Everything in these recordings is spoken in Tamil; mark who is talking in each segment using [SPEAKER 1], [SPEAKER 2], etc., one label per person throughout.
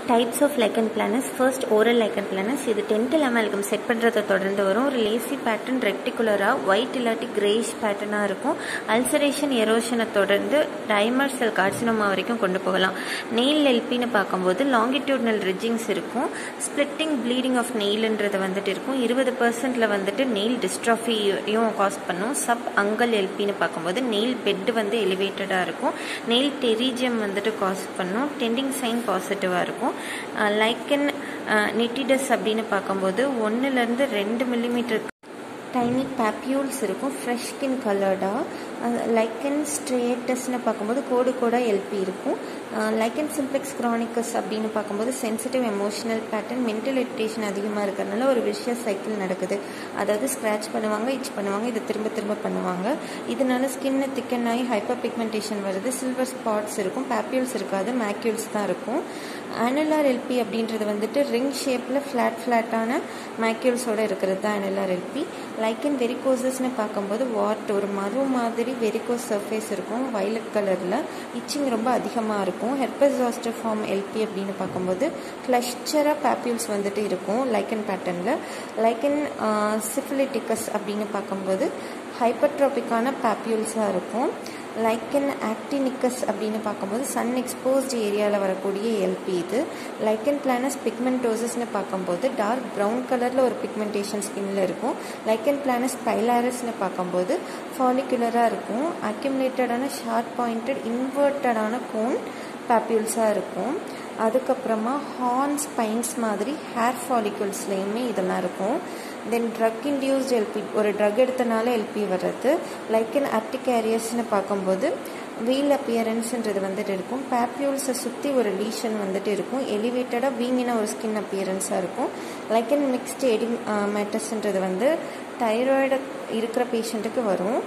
[SPEAKER 1] types of lichen planus first oral lichen planus இது டென்டல் அமல்கம் செட் பண்ணுறதை தொடர்ந்து வரும் ஒரு லேசி பேட்டர்ன் ரெக்டிகுலராக ஒயிட் இல்லாட்டி கிரேஷ் பேட்டர்னாக இருக்கும் அல்சரேஷன் எரோஷனை தொடர்ந்து டைமர் செல் கார்சினோமா வரைக்கும் கொண்டு போகலாம் நெயில் எல்பின்னு பார்க்கும்போது லாங்கிடியூட்னல் ரிஜிங்ஸ் இருக்கும் ஸ்பிளிட்டிங் ப்ளீடிங் ஆஃப் நெயில்ன்றது வந்துட்டு இருக்கும் இருபது பர்சன்டில் வந்துட்டு நெயில் டிஸ்ட்ராஃபியும் காஸ் பண்ணும் சப் அங்கல் எல்பின்னு பார்க்கும்போது நெயில் பெட் வந்து எலிவேட்டடாக இருக்கும் நெயில் டெரிஜியம் வந்துட்டு காஸ் பண்ணும் டெண்டிங் சைன் பாசிட்டிவாக இருக்கும் லைக்கன் நெட்டிடஸ் அப்படின்னு பார்க்கும்போது ஒன்றுலேருந்து ரெண்டு மில்லிமீட்டர் டைனி பேப்யூல்ஸ் இருக்கும் ஃப்ரெஷ் ஸ்கின் கலர்டாக லைக்கன் ஸ்ட்ரேட்டஸ்னு பார்க்கும்போது கோடு கோடாக எல்பி இருக்கும் லைக்கன் சிம்ப்ளெக்ஸ் க்ரானிக்கஸ் அப்படின்னு பார்க்கும்போது sensitive emotional pattern mental irritation அதிகமாக இருக்கிறதுனால ஒரு விஷயஸ் சைக்கிள் நடக்குது அதாவது ஸ்க்ராச் பண்ணுவாங்க இச் பண்ணுவாங்க இதை திரும்ப திரும்ப பண்ணுவாங்க இதனால ஸ்கின்னு திக்கன் ஆகி ஹைப்பர் பிக்மெண்டேஷன் வருது சில்வர் ஸ்பாட்ஸ் இருக்கும் பேப்யூல்ஸ் இருக்காது மேக்யூல்ஸ் தான் இருக்கும் அனலார் எல்பி அப்படின்றது வந்துட்டு ரிங் ஷேப்பில் ஃப்ளாட் ஃப்ளாட்டான மேக்யூல்ஸோடு இருக்கிறது தான் அனலார் எல்பி லைக்கன் வெரிகோசஸ்னு பார்க்கும்போது வாட் ஒரு மறு மாதிரி வெரிகோஸ் சர்ஃபேஸ் இருக்கும் வயலட் கலரில் இச்சிங் ரொம்ப அதிகமாக இருக்கும் ஹெர்பஸ் ஃபார்ம் எல்பி அப்படின்னு பார்க்கும்போது கிளஸ்டராக பேப்யூல்ஸ் வந்துட்டு இருக்கும் லைக்கன் பேட்டர்னில் லைக்கன் சிஃபிலிட்டிக்கஸ் அப்படின்னு பார்க்கும்போது ஹைப்பர்ட்ரோபிக்கான பேப்யூல்ஸாக இருக்கும் லைக்கன் ஆக்டினிக்கஸ் அப்படின்னு பார்க்கும்போது சன் எக்ஸ்போஸ்ட் ஏரியாவில் வரக்கூடிய எல்பி இது லைக்கன் பிளானஸ் பிக்மெண்டோசஸ்னு பார்க்கும்போது டார்க் ப்ரௌன் கலரில் ஒரு பிக்மெண்டேஷன் ஸ்கின்ல இருக்கும் லைக்கன் பிளானஸ் பைலாரஸ்னு பார்க்கும்போது ஃபாலிகுலராக இருக்கும் அக்யூமுலேட்டடான ஷார்ப் பாயிண்டட் இன்வெர்ட்டடான கோன் பேப்யூல்ஸாக இருக்கும் அதுக்கப்புறமா ஹார்ன் ஸ்பைன்ஸ் மாதிரி ஹேர் ஃபாலிகுல்ஸ்லேயுமே இதெல்லாம் இருக்கும் தென் ட்ரக் இன்டியூஸ்ட் எல்பி ஒரு ட்ரக் எடுத்தனால எல்பி வர்றது லைக் இன் ஆர்டிகேரியஸ்னு பார்க்கும்போது வீல் அப்பியரன்ஸ்ன்றது வந்துட்டு இருக்கும் பேப்யூல்ஸை சுற்றி ஒரு லீஷன் வந்துட்டு இருக்கும் எலிவேட்டடாக வீங்கின ஒரு ஸ்கின் அப்பியரன்ஸாக இருக்கும் லைக் இன் மிக்ஸ்ட் எடி மேட்டர்ஸ்ன்றது வந்து தைராய்டு இருக்கிற பேஷண்ட்டுக்கு வரும்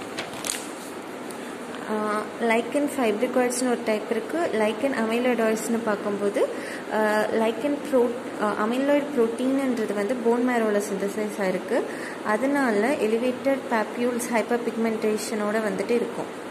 [SPEAKER 1] லைக்கன் ஃபைப்ரிகாய்ட்ஸ்னு ஒரு டைப் இருக்குது லைக்கன் அமைலாய்டாய்ட்ஸ்னு பார்க்கும்போது லைக்கன் ப்ரோ அமைலாய்டு ப்ரோட்டீன்ன்றது வந்து போன் மேரோவில் சிந்தசைஸ் ஆகிருக்கு அதனால எலிவேட்டட் பேப்யூல்ஸ் ஹைப்பர் பிக்மெண்டேஷனோட வந்துட்டு இருக்கும்